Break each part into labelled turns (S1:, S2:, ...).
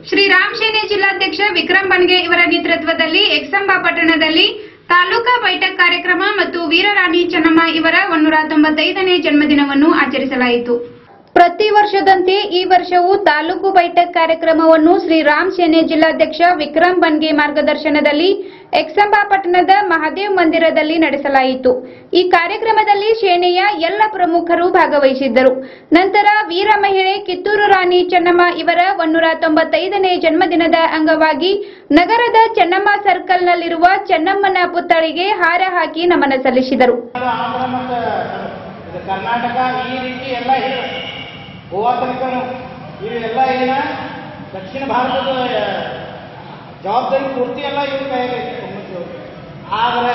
S1: ಶ್ರೀರಾಮ್ ಸೇನೆ ಜಿಲ್ಲಾಧ್ಯಕ್ಷ ವಿಕ್ರಮ್ ಬನ್ಗೆ ಇವರ ನೇತೃತ್ವದಲ್ಲಿ ಎಕ್ಸಂಬ ಪಟ್ಟಣದಲ್ಲಿ ತಾಲೂಕಾ ಬೈಠಕ್ ಕಾರ್ಯಕ್ರಮ ಮತ್ತು ವೀರರಾಣಿ ಚೆನ್ನಮ್ಮ ಇವರ ಒನ್ನೂರ ತೊಂಬತ್ತೈದನೇ ಜನ್ಮದಿನವನ್ನು ಆಚರಿಸಲಾಯಿತು ಪ್ರತಿ ವರ್ಷದಂತೆ ಈ ವರ್ಷವೂ ತಾಲೂಕು ಬೈಠಕ್ ಕಾರ್ಯಕ್ರಮವನ್ನು ಶ್ರೀರಾಮ್ ಸೇನೆ ಜಿಲ್ಲಾಧ್ಯಕ್ಷ ವಿಕ್ರಮ್ ಬನ್ಗೆ ಮಾರ್ಗದರ್ಶನದಲ್ಲಿ ಎಕ್ಸಂಬ ಪಟ್ಟಣದ ಮಹಾದೇವ್ ಮಂದಿರದಲ್ಲಿ ನಡೆಸಲಾಯಿತು ಈ ಕಾರ್ಯಕ್ರಮದಲ್ಲಿ ಸೇನೆಯ ಎಲ್ಲ ಪ್ರಮುಖರು ಭಾಗವಹಿಸಿದ್ದರು ನಂತರ ವೀರ ಮಹಿಳೆ ಕಿತ್ತೂರು ರಾಣಿ ಚೆನ್ನಮ್ಮ ಇವರ ಒನ್ನೂರ ತೊಂಬತ್ತೈದನೇ ಜನ್ಮದಿನದ ಅಂಗವಾಗಿ ನಗರದ ಚೆನ್ನಮ್ಮ ಸರ್ಕಲ್ನಲ್ಲಿರುವ ಚೆನ್ನಮ್ಮನ ಪುತ್ಥಳಿಗೆ ಹಾರ ಹಾಕಿ ನಮನ ಸಲ್ಲಿಸಿದರು
S2: ಆಂಧ್ರ ಮತ್ತು ಇದು ಕರ್ನಾಟಕ ಈ ರೀತಿ ಎಲ್ಲ ಇದೆ ಗೋವಾ ತನಕನು ಇವೆಲ್ಲ ಏನ ದಕ್ಷಿಣ ಭಾರತದ ಆ, ಜವಾಬ್ದಾರಿ ಪೂರ್ತಿ ಎಲ್ಲ ಇವ್ರ ಕೈಯಾಗೈತೆ ಕಮ್ಮತ್ತಿಯವ್ರು ಆದರೆ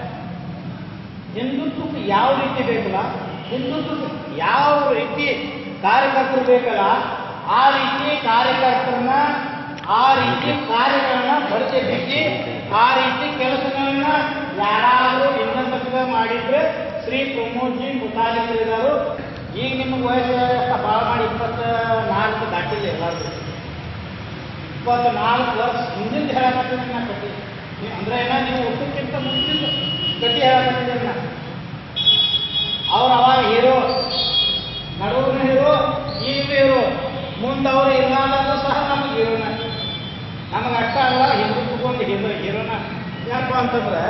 S2: ಹಿಂದುತ್ವಕ್ಕೆ ಯಾವ ರೀತಿ ಬೇಕಲ್ಲ ಹಿಂದುತ್ವಕ್ಕೆ ಯಾವ ರೀತಿ ಕಾರ್ಯಕರ್ತರು ಬೇಕಲ್ಲ ಆ ರೀತಿ ಕಾರ್ಯಕರ್ತರನ್ನ ಆ ರೀತಿ ಕಾರ್ಯಗಳನ್ನ ಹೊರತೆ ಬಿಟ್ಟು ಆ ರೀತಿ ಕೆಲಸಗಳನ್ನ ಯಾರಾದರೂ ಇನ್ನೊಂದಕ್ಕೆ ಮಾಡಿದ್ರೆ ಶ್ರೀ ಪ್ರಮೋದ್ಜಿ ಮುತಾಲಿಕರಿದ್ದಾರೆ ಈಗ ನಿಮಗೆ ವಯಸ್ಸು ಭಾಳ ಮಾಡಿ ಇಪ್ಪತ್ತ ನಾಲ್ಕು ದಾಟಿಲ್ಲ ಎಲ್ಲರೂ ಇಪ್ಪತ್ತ ನಾಲ್ಕು ವರ್ಷ ಹಿಂದಿನ ಹೇಳಕತ್ತೀನಿ ನಾ ಕಟ್ಟಿ ನೀ- ಅಂದ್ರೆ ಏನ ನೀವು ಊಟಕ್ಕಿಂತ ಮುಂಚಿನ ಕಟ್ಟಿ ಹೇಳಕತ್ತಿದ್ದೀನಿ ನಾ ಅವ್ರು ಅವಾಗ ಹೀರೋ ನಡುವಿನ ಹೀರೋ ಈಗ ಹೀರೋ ಮುಂದವರು ಇರ್ಲಾರ್ದಾಗೂ ಸಹ ನಮಗೆ ಹೀರೋನ ನಮಗೆ ಅಷ್ಟ ಅಲ್ಲ ಹಿಂದೂಕೊಂಡು ಹೀರೋ ಹೀರೋನ ಯಾಕಪ್ಪ ಅಂತಂದ್ರೆ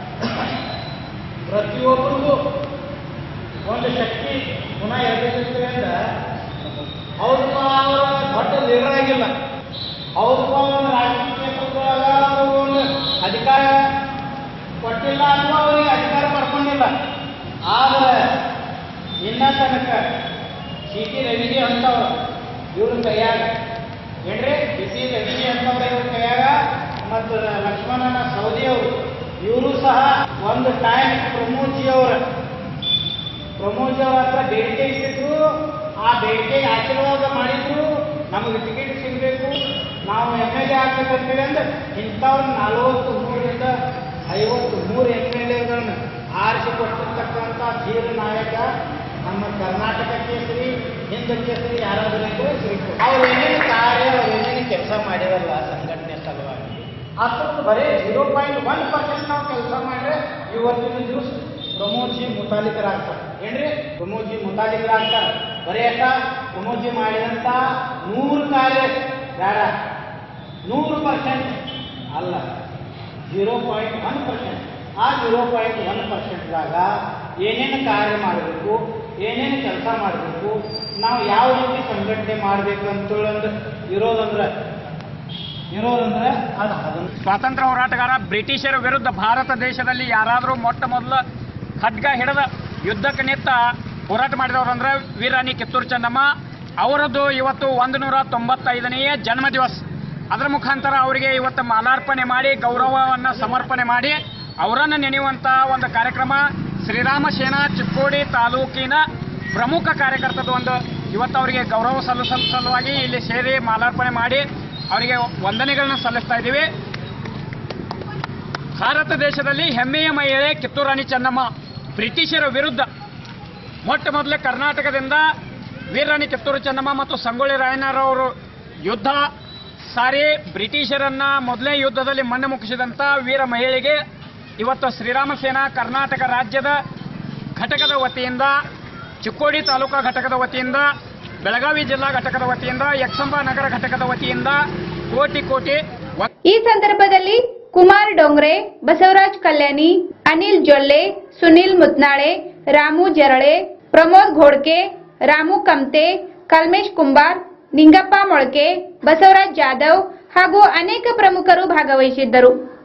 S2: ಪ್ರತಿಯೊಬ್ಬರಿಗೂ ಒಂದು ಶಕ್ತಿ ಪುನಃ ಎದ್ದಿರ್ತದೆ ಅಂದ್ರೆ ಅವ್ರಪ್ಪ ಅವರ ದೊಡ್ಡ ಲೀಡರ್ ಆಗಿಲ್ಲ ಅವ್ರಪ್ಪ ಒಂದು ರಾಜಕೀಯ ಕ್ಷೇತ್ರದೊಳಗ ಅವ್ರು ಒಂದು ಅಧಿಕಾರ ಕೊಟ್ಟಿಲ್ಲ ಅಥವಾ ಅವರಿಗೆ ಅಧಿಕಾರ ಪಡ್ಕೊಂಡಿಲ್ಲ ಆದರೆ ಇನ್ನ ತನಕ ಸಿ ಟಿ ರವಿಜಿ ಅಂತವ್ರು ಇವ್ರ ಕೈಯಾಗ ಏನ್ರಿ ಸಿ ಟಿ ರವಿಜಿ ಅಂತವ್ರ ಇವ್ರ ಕೈಯಾಗ ಮತ್ತು ಲಕ್ಷ್ಮಣನ ಸೌದಿ ಅವರು ಇವರು ಸಹ ಒಂದು ಟೈಮ್ ಪ್ರಮೋದ್ಜಿ ಅವರ ಪ್ರಮೋದ್ ಅವ್ರ ಹತ್ರ ಬೇಡಿಕೆ ಇಟ್ಟಿದ್ರು ಆ ಬೇಡಿಕೆ ಆಶೀರ್ವಾದ ಮಾಡಿದ್ರು ನಮಗೆ ಟಿಕೆಟ್ ಸಿಗಬೇಕು ನಾವು ಎಮ್ ಎಲ್ ಎ ಆಗ್ಬೇಕಂತೇಳಿ ಅಂದ್ರೆ ಇಂಥವ್ರು ನಲವತ್ತು ಮೂರರಿಂದ ಐವತ್ತು ಮೂರು ಎಮ್ ಎಲ್ ಎಗಳನ್ನ ಆರಿಸಿ ಕೊಟ್ಟಿರ್ತಕ್ಕಂಥ ಧೀರ ನಾಯಕ ನಮ್ಮ ಕರ್ನಾಟಕ ಕೇಸರಿ ಹಿಂದ ಕೇಸರಿ ಯಾರಾದರೂ ಇದ್ರೆ ಶ್ರೀ ಅವ್ರು ಏನೇನು ಕಾರ್ಯ ಅವ್ರು ಏನೇನು ಕೆಲಸ ಮಾಡಿರಲ್ಲ ಸಂಘಟನೆ ಸಲುವಾಗಿ ಅಷ್ಟೊಂದು ಬರೀ ಜೀರೋ ಪಾಯಿಂಟ್ ಒನ್ ಪರ್ಸೆಂಟ್ ನಾವು ಕೆಲಸ ಮಾಡಿದ್ರೆ ಇವತ್ತಿನ ದಿವಸ ಪ್ರಮೋದ್ಜಿ ಮುತಾಲಿಕರಾಗ್ತಾರೆ ಏನ್ರಿ ಪ್ರಮೋದ್ಜಿ ಮುತಾಲಿಕರಾಗ್ತಾರೆ ಬರೀ ಅಷ್ಟ ಪ್ರಮೋದ್ಜಿ ಮಾಡಿದಂಥ ನೂರು ಕಾರ್ಯ ಬೇಡ ನೂರು ಪರ್ಸೆಂಟ್ ಅಲ್ಲ ಜೀರೋ ಪಾಯಿಂಟ್ ಒನ್ ಪರ್ಸೆಂಟ್ ಆ ಜೀರೋ ಪಾಯಿಂಟ್ ಒನ್ ಪರ್ಸೆಂಟ್ದಾಗ ಏನೇನು ಕಾರ್ಯ ಮಾಡಬೇಕು ಏನೇನು ಕೆಲಸ ಮಾಡಬೇಕು ನಾವು ಯಾವ ರೀತಿ ಸಂಘಟನೆ ಮಾಡಬೇಕು ಅಂತೇಳಿ ಇರೋದಂದ್ರೆ ಇರೋದಂದ್ರೆ ಅದು ಅದನ್ನು
S3: ಸ್ವಾತಂತ್ರ್ಯ ಹೋರಾಟಗಾರ ಬ್ರಿಟಿಷರ ವಿರುದ್ಧ ಭಾರತ ದೇಶದಲ್ಲಿ ಯಾರಾದರೂ ಮೊಟ್ಟ ಮೊದಲು ಖಡ್ಗ ಹಿಡಿದ ಯುದ್ಧಕ್ಕೆ ನಿಂತ ಹೋರಾಟ ಮಾಡಿದವರು ಅಂದ್ರೆ ವೀರಾಣಿ ಕಿತ್ತೂರು ಚೆನ್ನಮ್ಮ ಅವರದ್ದು ಇವತ್ತು ಒಂದು ನೂರ ತೊಂಬತ್ತೈದನೆಯ ಜನ್ಮ ದಿವಸ ಅದರ ಮುಖಾಂತರ ಅವರಿಗೆ ಇವತ್ತು ಮಾಲಾರ್ಪಣೆ ಮಾಡಿ ಗೌರವವನ್ನು ಸಮರ್ಪಣೆ ಮಾಡಿ ಅವರನ್ನು ನೆನೆಯುವಂಥ ಒಂದು ಕಾರ್ಯಕ್ರಮ ಶ್ರೀರಾಮ ಸೇನಾ ಚಿಕ್ಕೋಡಿ ತಾಲೂಕಿನ ಪ್ರಮುಖ ಕಾರ್ಯಕರ್ತದ ಒಂದು ಇವತ್ತು ಅವರಿಗೆ ಗೌರವ ಸಲ್ಲಿಸಲು ಸಲುವಾಗಿ ಇಲ್ಲಿ ಸೇರಿ ಮಾಲಾರ್ಪಣೆ ಮಾಡಿ ಅವರಿಗೆ ವಂದನೆಗಳನ್ನ ಸಲ್ಲಿಸ್ತಾ ಇದ್ದೀವಿ ಭಾರತ ದೇಶದಲ್ಲಿ ಹೆಮ್ಮೆಯ ಮಹಿಳೆ ಕಿತ್ತೂರು ರಾಣಿ ಚೆನ್ನಮ್ಮ ಬ್ರಿಟಿಷರ ವಿರುದ್ಧ ಮೊಟ್ಟ ಮೊದಲೇ ಕರ್ನಾಟಕದಿಂದ ವೀರರಾಣಿ ಕಿತ್ತೂರು ಚೆನ್ನಮ್ಮ ಮತ್ತು ಸಂಗೊಳ್ಳಿ ರಾಯಣ್ಣರವರು ಯುದ್ಧ ಸಾರಿ ಬ್ರಿಟಿಷರನ್ನ ಮೊದಲನೇ ಯುದ್ಧದಲ್ಲಿ ಮಣ್ಣು ಮುಗಿಸಿದಂಥ ವೀರ ಮಹಿಳೆಗೆ ಇವತ್ತು ಶ್ರೀರಾಮ ಸೇನಾ ಕರ್ನಾಟಕ ರಾಜ್ಯದ ಘಟಕದ ವತಿಯಿಂದ ಚಿಕ್ಕೋಡಿ ತಾಲೂಕಾ ಘಟಕದ ವತಿಯಿಂದ ಬೆಳಗಾವಿ ಜಿಲ್ಲಾ ಘಟಕದ ವತಿಯಿಂದ ಯಕ್ಷಂಬ ನಗರ ಘಟಕದ ವತಿಯಿಂದ ಕೋಟಿ ಕೋಟಿ ವ-
S1: ಈ ಸಂದರ್ಭದಲ್ಲಿ ಕುಮಾರ್ ಡೋಂಗ್ರೆ ಬಸವರಾಜ್ ಕಲ್ಯಾಣಿ ಅನಿಲ್ ಜೊಲ್ಲೆ ಸುನಿಲ್ ಮುತ್ನಾಳೆ ರಾಮು ಜರಳೆ ಪ್ರಮೋದ್ ಘೋಡ್ಕೆ ರಾಮು ಕಮ್ತೆ ಕಲ್ಮೇಶ್ ಕುಂಬಾರ್ ನಿಂಗಪ್ಪ ಮೊಳಕೆ ಬಸವರಾಜ್ ಜಾಧವ್ ಹಾಗೂ ಅನೇಕ ಪ್ರಮುಖರು ಭಾಗವಹಿಸಿದ್ದರು